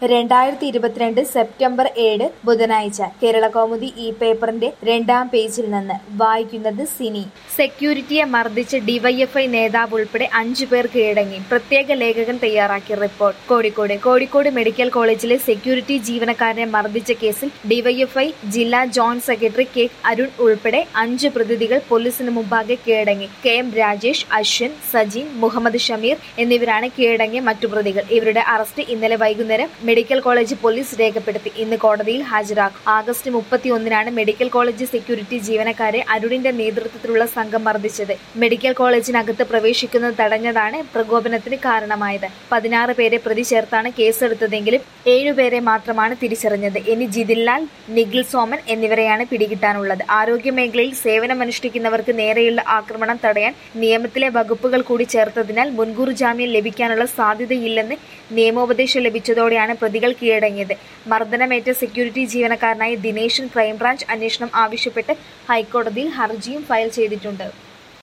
രണ്ടായിരത്തി ഇരുപത്തിരണ്ട് സെപ്റ്റംബർ ഏഴ് ബുധനാഴ്ച കേരളകൗമുദി ഈ പേപ്പറിന്റെ രണ്ടാം പേജിൽ നിന്ന് വായിക്കുന്നത് സിനി സെക്യൂരിറ്റിയെ മർദ്ദിച്ച ഡിവൈഎഫ്ഐ നേതാവ് ഉൾപ്പെടെ അഞ്ചു പേർ കീഴടങ്ങി പ്രത്യേക ലേഖകൻ തയ്യാറാക്കിയ റിപ്പോർട്ട് കോഴിക്കോട് കോഴിക്കോട് മെഡിക്കൽ കോളേജിലെ സെക്യൂരിറ്റി ജീവനക്കാരനെ മർദ്ദിച്ച കേസിൽ ഡിവൈഎഫ്ഐ ജില്ലാ ജോയിന്റ് സെക്രട്ടറി കെ അരുൺ ഉൾപ്പെടെ അഞ്ച് പ്രതിനിധികൾ പോലീസിന് മുമ്പാകെ കീഴടങ്ങി കെ എം രാജേഷ് അശ്വിൻ സജീൻ മുഹമ്മദ് ഷമീർ എന്നിവരാണ് കീഴടങ്ങിയ മറ്റു പ്രതികൾ ഇവരുടെ അറസ്റ്റ് ഇന്നലെ വൈകുന്നേരം മെഡിക്കൽ കോളേജ് പോലീസ് രേഖപ്പെടുത്തി ഇന്ന് കോടതിയിൽ ഹാജരാക്കും ആഗസ്റ്റ് മുപ്പത്തിയൊന്നിനാണ് മെഡിക്കൽ കോളേജ് സെക്യൂരിറ്റി ജീവനക്കാരെ അരുണിന്റെ നേതൃത്വത്തിലുള്ള സംഘം മർദ്ദിച്ചത് മെഡിക്കൽ കോളേജിനകത്ത് പ്രവേശിക്കുന്നത് തടഞ്ഞതാണ് പ്രകോപനത്തിന് കാരണമായത് പതിനാറ് പേരെ പ്രതി ചേർത്താണ് കേസെടുത്തതെങ്കിലും ഏഴുപേരെ മാത്രമാണ് തിരിച്ചറിഞ്ഞത് ഇനി ജിതിൻലാൽ നിഖിൽ സോമൻ എന്നിവരെയാണ് പിടികിട്ടാനുള്ളത് ആരോഗ്യ മേഖലയിൽ സേവനമനുഷ്ഠിക്കുന്നവർക്ക് നേരെയുള്ള ആക്രമണം തടയാൻ നിയമത്തിലെ വകുപ്പുകൾ കൂടി ചേർത്തതിനാൽ മുൻകൂർ ജാമ്യം ലഭിക്കാനുള്ള സാധ്യതയില്ലെന്ന് നിയമോപദേശം ലഭിച്ചതോടെയാണ് പ്രതികൾ കീഴടങ്ങിയത് മർദ്ദനമേറ്റ സെക്യൂരിറ്റി ജീവനക്കാരനായ ദിനേശൻ ക്രൈംബ്രാഞ്ച് അന്വേഷണം ആവശ്യപ്പെട്ട് ഹൈക്കോടതിയിൽ ഹർജിയും ഫയൽ ചെയ്തിട്ടുണ്ട്